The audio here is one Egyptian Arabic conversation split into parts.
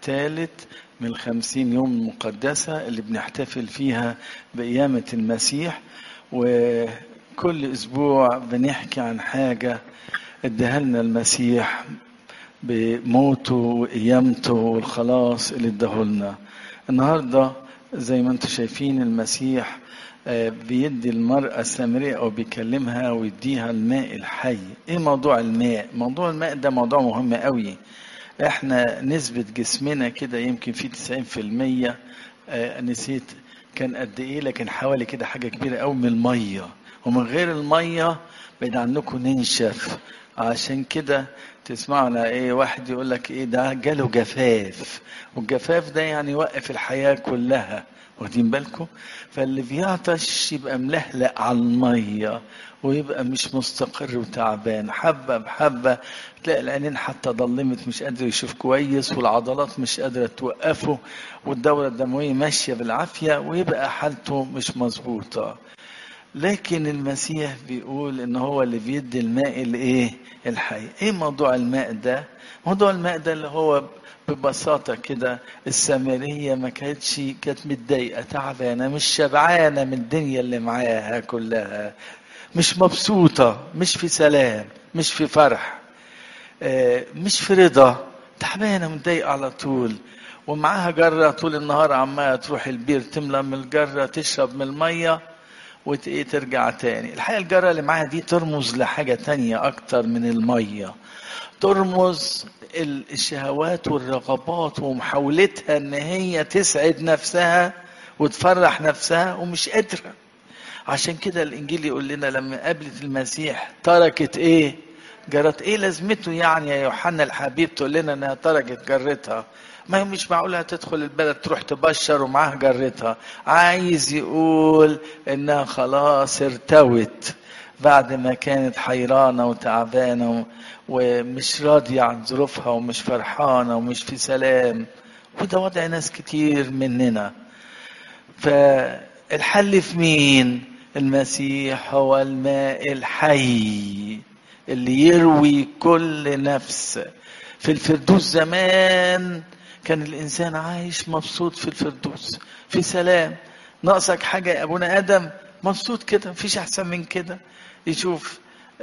الثالث من الخمسين يوم المقدسة اللي بنحتفل فيها بقيامة المسيح وكل أسبوع بنحكي عن حاجة اداها لنا المسيح بموته وقيامته والخلاص اللي اداه لنا النهارده زي ما انتم شايفين المسيح بيدي المرأة السامرية أو بيكلمها ويديها الماء الحي إيه موضوع الماء؟ موضوع الماء ده موضوع مهم قوي احنا نسبة جسمنا كده يمكن في 90% آه نسيت كان قد ايه لكن حوالي كده حاجة كبيرة قوي من المية ومن غير المية بعيد عنكم ننشف عشان كده تسمعوا على ايه واحد يقول لك ايه ده جاله جفاف والجفاف ده يعني يوقف الحياة كلها واخدين بالكم فاللي بيعطش يبقى ملهلق على الميه ويبقى مش مستقر وتعبان حبه بحبه تلاقي العينين حتى ضلمت مش قادر يشوف كويس والعضلات مش قادره توقفه والدوره الدمويه ماشيه بالعافيه ويبقى حالته مش مظبوطه لكن المسيح بيقول ان هو اللي بيدي الماء الايه الحي ايه موضوع الماء ده موضوع الماء ده اللي هو ببساطة كده السامرية ما كانتش كانت متضايقة تعبانة مش شبعانة من الدنيا اللي معاها كلها مش مبسوطة مش في سلام مش في فرح مش في رضا تعبانة متضايقة على طول ومعاها جرة طول النهار عمالة تروح البير تملى من الجرة تشرب من المية وترجع تاني الحقيقة الجرة اللي معاها دي ترمز لحاجة تانية أكتر من المية ترمز الشهوات والرغبات ومحاولتها ان هي تسعد نفسها وتفرح نفسها ومش قادره عشان كده الانجيل يقول لنا لما قابلت المسيح تركت ايه جرت ايه لازمته يعني يا يوحنا الحبيب تقول لنا انها تركت جرتها ما هي مش معقولة هتدخل البلد تروح تبشر ومعاها جرتها عايز يقول انها خلاص ارتوت بعد ما كانت حيرانة وتعبانة ومش راضية عن ظروفها ومش فرحانة ومش في سلام وده وضع ناس كتير مننا فالحل في مين المسيح هو الماء الحي اللي يروي كل نفس في الفردوس زمان كان الإنسان عايش مبسوط في الفردوس في سلام ناقصك حاجة يا أبونا آدم مبسوط كده مفيش أحسن من كده يشوف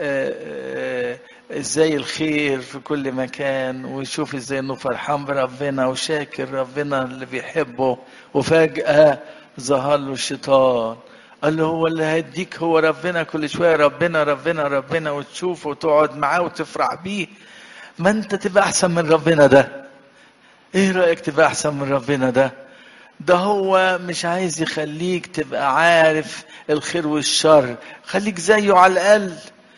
ازاي الخير في كل مكان ويشوف ازاي انه فرحان بربنا وشاكر ربنا اللي بيحبه وفجأة ظهر له الشيطان قال له هو اللي هيديك هو ربنا كل شوية ربنا ربنا ربنا وتشوفه وتقعد معاه وتفرح بيه ما انت تبقى احسن من ربنا ده ايه رأيك تبقى احسن من ربنا ده ده هو مش عايز يخليك تبقى عارف الخير والشر خليك زيه على الأقل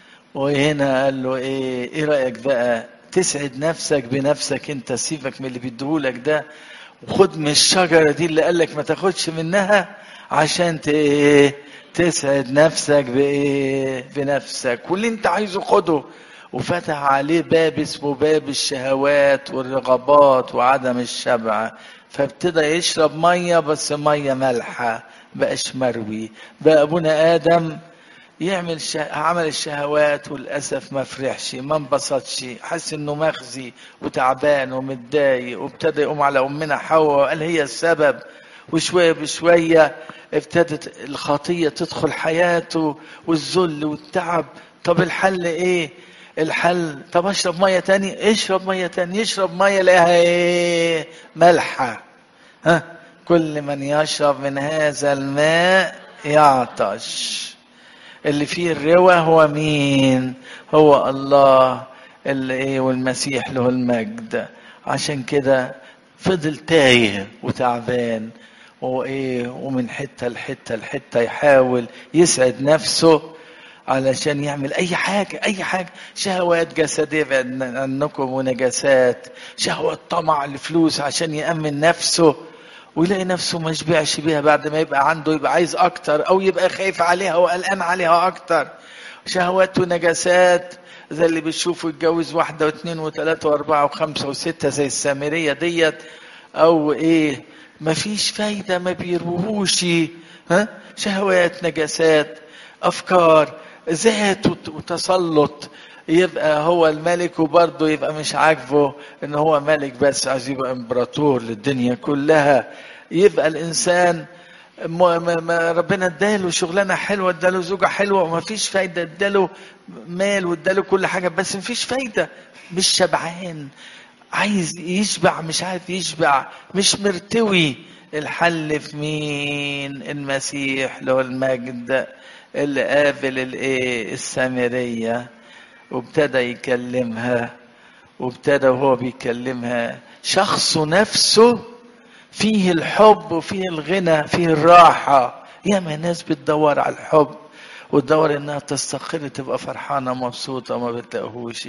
وهنا قال له ايه ايه رأيك بقى تسعد نفسك بنفسك انت سيبك من اللي بيديهولك ده وخد من الشجرة دي اللي قالك ما تاخدش منها عشان ايه تسعد نفسك بايه بنفسك واللي انت عايزه خده وفتح عليه باب اسمه باب الشهوات والرغبات وعدم الشبع فابتدى يشرب ميه بس ميه مالحه بقاش مروي بقى ابونا ادم يعمل شه... عمل الشهوات وللاسف ما فرحش ما انبسطش حس انه مخزي وتعبان ومتضايق وابتدى يقوم على امنا حواء وقال هي السبب وشويه بشويه ابتدت الخطيه تدخل حياته والذل والتعب طب الحل ايه الحل طب اشرب ميه تاني اشرب ميه تاني يشرب ميه لقاها ايه ملحه ها كل من يشرب من هذا الماء يعطش اللي فيه الروى هو مين هو الله اللي ايه والمسيح له المجد عشان كده فضل تايه وتعبان وايه ومن حته لحته لحته يحاول يسعد نفسه علشان يعمل اي حاجه اي حاجه شهوات جسديه بعد عنكم ونجاسات شهوه طمع الفلوس عشان يامن نفسه ويلاقي نفسه ما يشبعش بيها بعد ما يبقى عنده يبقى عايز اكتر او يبقى خايف عليها وقلقان عليها اكتر شهوات ونجاسات زي اللي بيشوفوا يتجوز واحده واثنين وثلاثه واربعه وخمسه وسته زي السامريه ديت او ايه مفيش فايده ما بيروهوش ها شهوات نجاسات افكار ذات وتسلط يبقى هو الملك وبرضه يبقى مش عاجبه ان هو ملك بس عايز يبقى امبراطور للدنيا كلها يبقى الانسان ما ما ربنا اداله شغلانه حلوه اداله زوجه حلوه وما فيش فايده اداله مال واداله كل حاجه بس ما فيش فايده مش شبعان عايز يشبع مش عارف يشبع مش مرتوي الحل في مين المسيح له المجد اللي قابل الايه السامريه وابتدى يكلمها وابتدى وهو بيكلمها شخصه نفسه فيه الحب وفيه الغنى فيه الراحة ياما ناس بتدور على الحب وتدور انها تستقر تبقى فرحانة مبسوطة وما بتلاقوهوش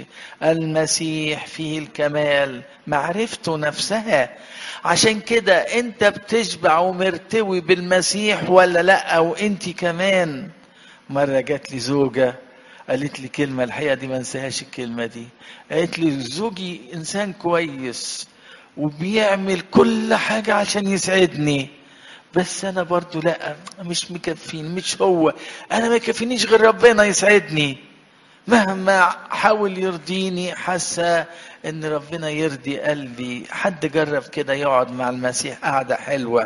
المسيح فيه الكمال معرفته نفسها عشان كده انت بتشبع ومرتوي بالمسيح ولا لا وانت كمان مرة جات لي زوجة قالت لي كلمة الحقيقة دي ما انساهاش الكلمة دي قالت لي زوجي انسان كويس وبيعمل كل حاجة عشان يسعدني بس انا برضو لا مش مكفيني مش هو انا ما يكفينيش غير ربنا يسعدني مهما حاول يرضيني حاسه ان ربنا يرضي قلبي حد جرب كده يقعد مع المسيح قعده حلوه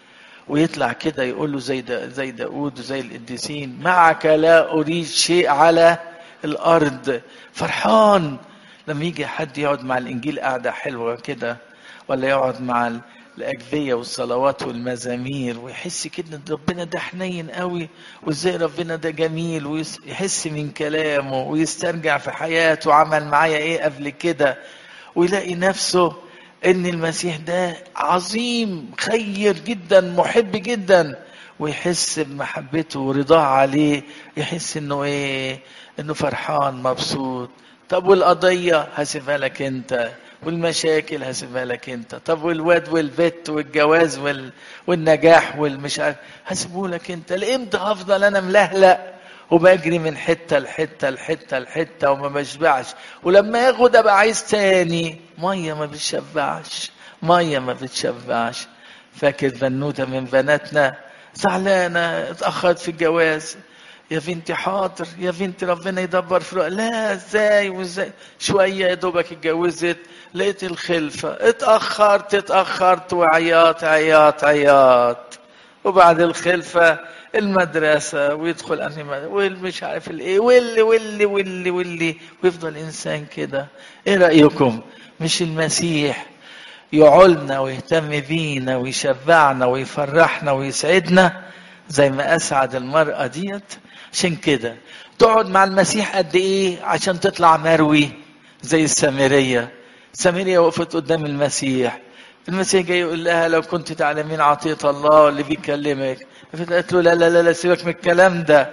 ويطلع كده يقول له زي دا زي داود وزي القديسين معك لا اريد شيء على الارض فرحان لما يجي حد يقعد مع الانجيل قعده حلوه كده ولا يقعد مع الأجبية والصلوات والمزامير ويحس كده ان ربنا ده حنين قوي وازاي ربنا ده جميل ويحس من كلامه ويسترجع في حياته عمل معايا ايه قبل كده ويلاقي نفسه ان المسيح ده عظيم خير جدا محب جدا ويحس بمحبته ورضاه عليه يحس انه ايه انه فرحان مبسوط طب والقضية هسيبها لك انت والمشاكل هسيبها لك انت طب والواد والبت والجواز وال... والنجاح والمش عارف هسيبه لك انت لامتى هفضل انا ملهلق وبجري من حته لحته لحته لحته وما بشبعش ولما ياخد ابقى عايز تاني ميه ما بتشبعش ميه ما بتشبعش فاكر بنوته من بناتنا زعلانه اتاخرت في الجواز يا بنتي حاضر يا بنتي ربنا يدبر في رؤى. لا ازاي وازاي شويه يا دوبك اتجوزت لقيت الخلفه اتاخرت اتاخرت وعياط عياط عياط وبعد الخلفه المدرسه ويدخل انهي والمش عارف الايه واللي واللي واللي واللي ويفضل انسان كده ايه رايكم مش المسيح يعولنا ويهتم بينا ويشبعنا ويفرحنا ويسعدنا زي ما اسعد المراه ديت عشان كده تقعد مع المسيح قد ايه عشان تطلع مروي زي السامريه السامريه وقفت قدام المسيح المسيح جاي يقول لها لو كنت تعلمين عطيه الله اللي بيكلمك قالت له لا لا لا, لا سيبك من الكلام ده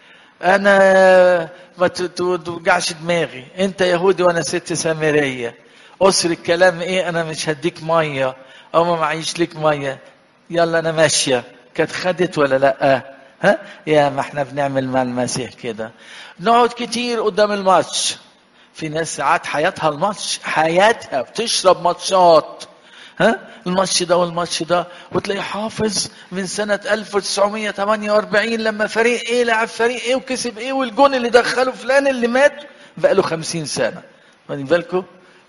انا ما توجعش دماغي انت يهودي وانا ست سامريه اسر الكلام ايه انا مش هديك ميه او ما معيش ليك ميه يلا انا ماشيه كانت خدت ولا لا ها يا ما احنا بنعمل مع المسيح كده نقعد كتير قدام الماتش في ناس ساعات حياتها الماتش حياتها بتشرب ماتشات ها الماتش ده والماتش ده وتلاقي حافظ من سنة 1948 لما فريق ايه لعب فريق ايه وكسب ايه والجون اللي دخله فلان اللي مات بقى له 50 سنة واخدين بالكم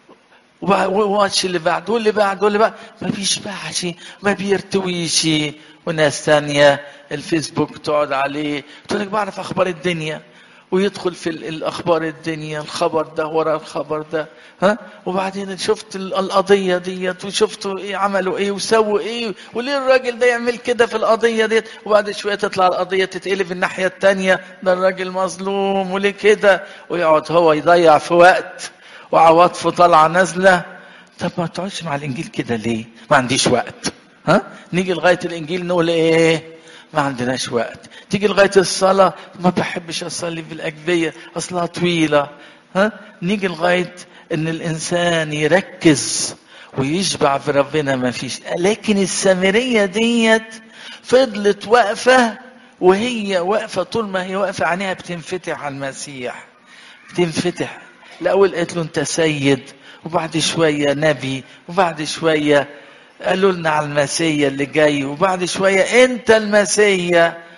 والماتش اللي بعد واللي بعد واللي بعد ما بيشبعش ما بيرتويش وناس تانية الفيسبوك تقعد عليه تقول لك بعرف اخبار الدنيا ويدخل في الاخبار الدنيا الخبر ده ورا الخبر ده ها وبعدين شفت القضيه ديت وشفتوا ايه عملوا ايه وسووا ايه وليه الراجل ده يعمل كده في القضيه ديت وبعد شويه تطلع القضيه تتقلب الناحيه الثانيه ده الراجل مظلوم وليه كده ويقعد هو يضيع في وقت وعواطفه طالعه نازله طب ما تقعدش مع الانجيل كده ليه؟ ما عنديش وقت ها؟ نيجي لغايه الانجيل نقول ايه؟ ما عندناش وقت تيجي لغايه الصلاه ما بحبش اصلي في الاجبيه اصلها طويله ها نيجي لغايه ان الانسان يركز ويشبع في ربنا ما فيش لكن السامريه ديت فضلت واقفه وهي واقفه طول ما هي واقفه عينيها بتنفتح على المسيح بتنفتح الاول قالت له انت سيد وبعد شويه نبي وبعد شويه قالوا لنا على المسيا اللي جاي وبعد شويه انت المسيا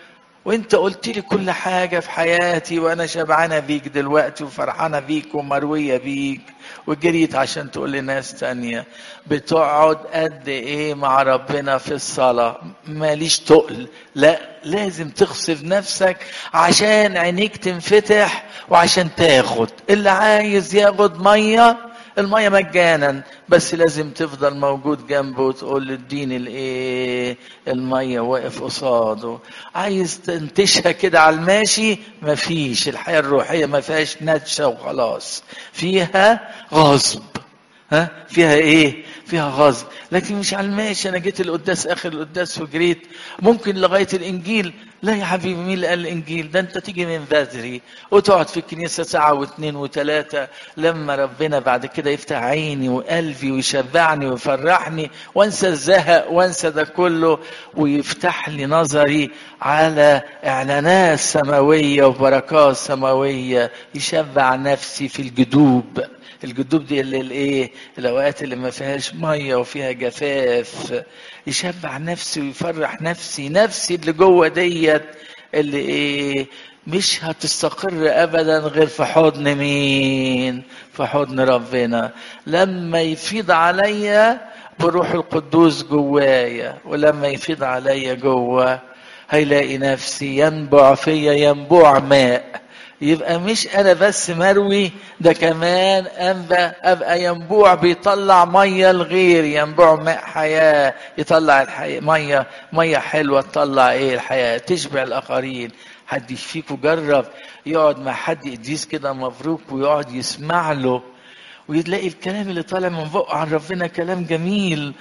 وانت قلت لي كل حاجة في حياتي وانا شبعانة بيك دلوقتي وفرحانة بيك ومروية بيك وجريت عشان تقول لناس تانية بتقعد قد ايه مع ربنا في الصلاة ماليش تقل لا لازم تغصب نفسك عشان عينيك تنفتح وعشان تاخد اللي عايز ياخد ميه المية مجانا بس لازم تفضل موجود جنبه وتقول له اديني الايه المية واقف قصاده عايز تنتشها كده على الماشي مفيش الحياة الروحية ما فيهاش نتشة وخلاص فيها غصب ها فيها ايه فيها غصب لكن مش على الماشي انا جيت القداس اخر القداس وجريت ممكن لغايه الانجيل لا يا حبيبي مين اللي قال الانجيل ده انت تيجي من بدري وتقعد في الكنيسه ساعه واثنين وثلاثه لما ربنا بعد كده يفتح عيني وقلبي ويشبعني ويفرحني وانسى الزهق وانسى ده كله ويفتح لي نظري على اعلانات سماويه وبركات سماويه يشبع نفسي في الجدوب الجدوب دي اللي الايه الاوقات اللي ما فيهاش ميه وفيها جفاف يشبع نفسي ويفرح نفسي نفسي اللي جوه ديت اللي ايه مش هتستقر ابدا غير في حضن مين في حضن ربنا لما يفيض عليا بروح القدوس جوايا ولما يفيض عليا جوه هيلاقي نفسي ينبع فيا ينبوع ماء يبقى مش انا بس مروي ده كمان ابقى ابقى ينبوع بيطلع ميه لغير ينبوع ماء حياه يطلع الحياه ميه ميه حلوه تطلع ايه الحياه تشبع الاخرين حد فيكم جرب يقعد مع حد قديس كده مبروك ويقعد يسمع له ويلاقي الكلام اللي طالع من بقه عن ربنا كلام جميل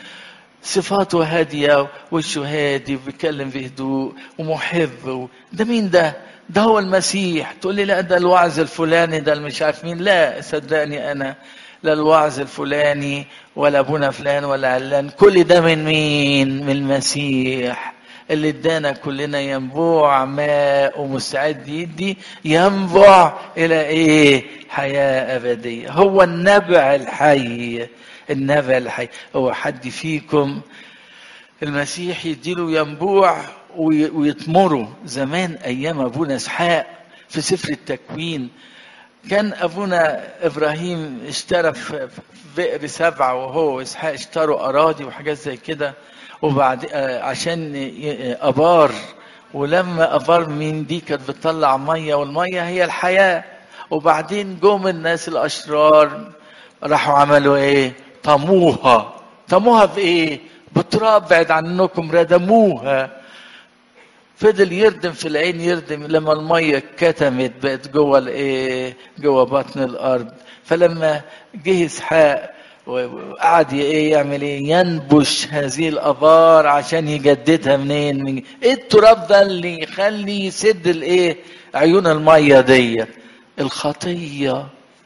صفاته هادية وشه هادي وبيتكلم بهدوء ومحب ده مين ده؟ ده هو المسيح تقول لي لا ده الوعظ الفلاني ده مش عارف مين لا صدقني انا لا الوعظ الفلاني ولا ابونا فلان ولا علان كل ده من مين من المسيح اللي ادانا كلنا ينبوع ماء ومستعد يدي ينبع الى ايه حياه ابديه هو النبع الحي النبع الحي هو حد فيكم المسيح يديله ينبوع ويطمروا زمان ايام ابونا اسحاق في سفر التكوين كان ابونا ابراهيم اشترى في بئر سبعه وهو اسحاق اشتروا اراضي وحاجات زي كده وبعد عشان ابار ولما ابار من دي كانت بتطلع ميه والميه هي الحياه وبعدين جم الناس الاشرار راحوا عملوا ايه طموها طموها بايه بتراب بعد عنكم ردموها فضل يردم في العين يردم لما الميه كتمت بقت جوه الايه جوه بطن الارض فلما جه اسحاق وقعد ايه يعمل ايه ينبش هذه الابار عشان يجددها منين من ايه التراب ده اللي يخلي يسد الايه عيون الميه ديت الخطيه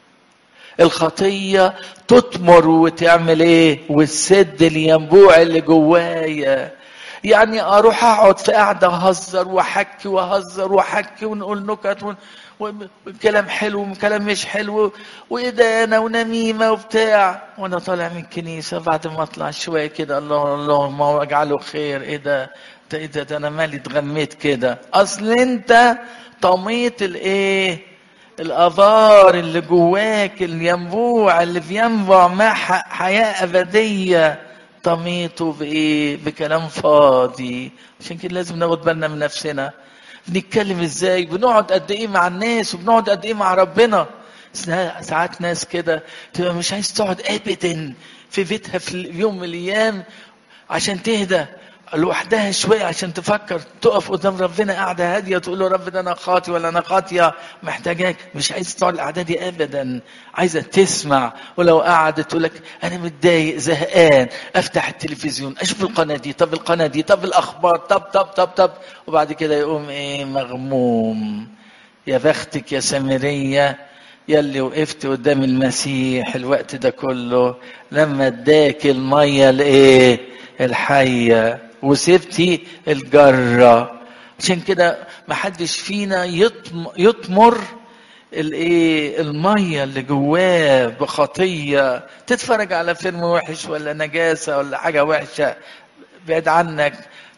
الخطيه تطمر وتعمل ايه وتسد الينبوع اللي جوايا يعني اروح اقعد في قعده اهزر واحكي واهزر واحكي ونقول نكت ون... وكلام حلو وكلام مش حلو وإدانة ونميمة وبتاع وأنا طالع من الكنيسة بعد ما أطلع شوية كده الله اللهم واجعله خير إيه ده ده إيه ده, ده أنا مالي اتغميت كده أصل أنت طميت الإيه الآثار اللي جواك الينبوع اللي بينبع مع حياة أبدية طميته بإيه؟ بكلام فاضي عشان كده لازم ناخد بالنا من نفسنا بنتكلم ازاي بنقعد قد ايه مع الناس وبنقعد قد ايه مع ربنا ساعات ناس كده تبقى مش عايز تقعد ابدا في بيتها في يوم من الايام عشان تهدى لوحدها شوية عشان تفكر تقف قدام ربنا قاعدة هادية تقول له رب ده أنا خاطي ولا أنا خاطية محتاجاك مش عايز تقعد القعدة دي أبدا عايزة تسمع ولو قعدت تقول لك أنا متضايق زهقان أفتح التلفزيون أشوف القناة دي طب القناة دي طب الأخبار طب طب طب طب وبعد كده يقوم إيه مغموم يا بختك يا سامرية يلي وقفت قدام المسيح الوقت ده كله لما اداك المية الايه الحية وسبتي الجرة عشان كده محدش فينا يطم يطمر الايه الميه اللي جواه بخطيه تتفرج على فيلم وحش ولا نجاسه ولا حاجه وحشه بعد عنك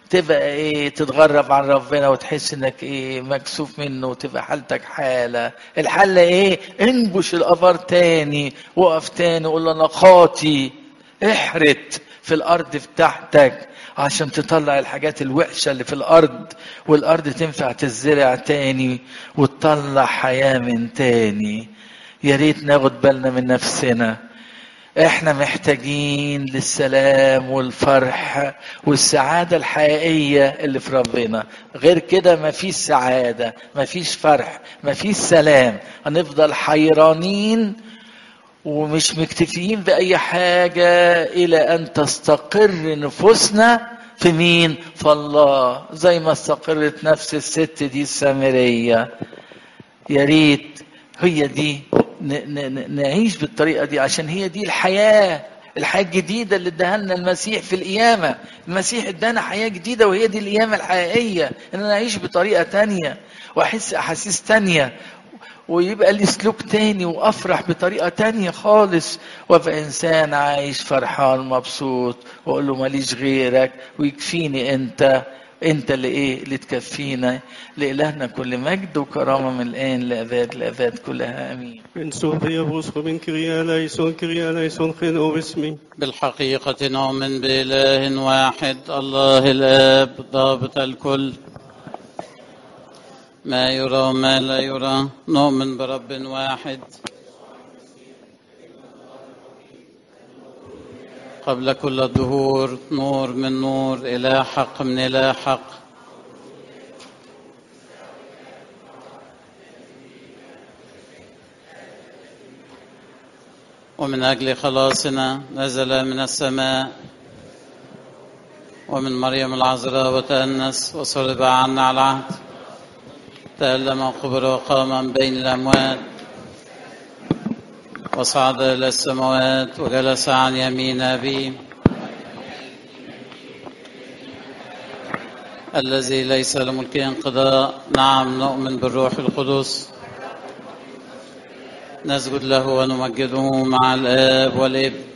تبقى ايه تتغرب عن ربنا وتحس انك ايه مكسوف منه وتبقى حالتك حالة الحل ايه انبش الافار تاني وقف تاني وقول له انا خاطي احرت في الارض بتاعتك عشان تطلع الحاجات الوحشة اللي في الارض والارض تنفع تزرع تاني وتطلع حياة من تاني يا ريت ناخد بالنا من نفسنا احنا محتاجين للسلام والفرح والسعادة الحقيقية اللي في ربنا غير كده مفيش سعادة مفيش فرح مفيش سلام هنفضل حيرانين ومش مكتفيين بأي حاجة إلى أن تستقر نفوسنا في مين؟ في الله زي ما استقرت نفس الست دي السامرية يا ريت هي دي نعيش بالطريقة دي عشان هي دي الحياة الحياة الجديدة اللي اداها لنا المسيح في القيامة المسيح ادانا حياة جديدة وهي دي القيامة الحقيقية ان انا اعيش بطريقة تانية واحس احاسيس تانية ويبقى لي سلوك تاني وافرح بطريقة تانية خالص وابقى انسان عايش فرحان مبسوط واقول له ماليش غيرك ويكفيني انت انت اللي ايه اللي تكفينا لالهنا كل مجد وكرامه من الان لاباد لاباد كلها امين من صوفيا بوسخ من كريا ليسون كريا ليسون خنو باسمي بالحقيقة نؤمن بإله واحد الله الآب ضابط الكل ما يرى وما لا يرى نؤمن برب واحد قبل كل الدهور نور من نور إله حق من إله حق ومن أجل خلاصنا نزل من السماء ومن مريم العذراء وتأنس وصلب عنا على العهد تألم وقبر وقام من بين الأموات وصعد إلى السماوات وجلس عن يمين أبيه الذي ليس لملكه انقضاء نعم نؤمن بالروح القدس نسجد له ونمجده مع الآب والابن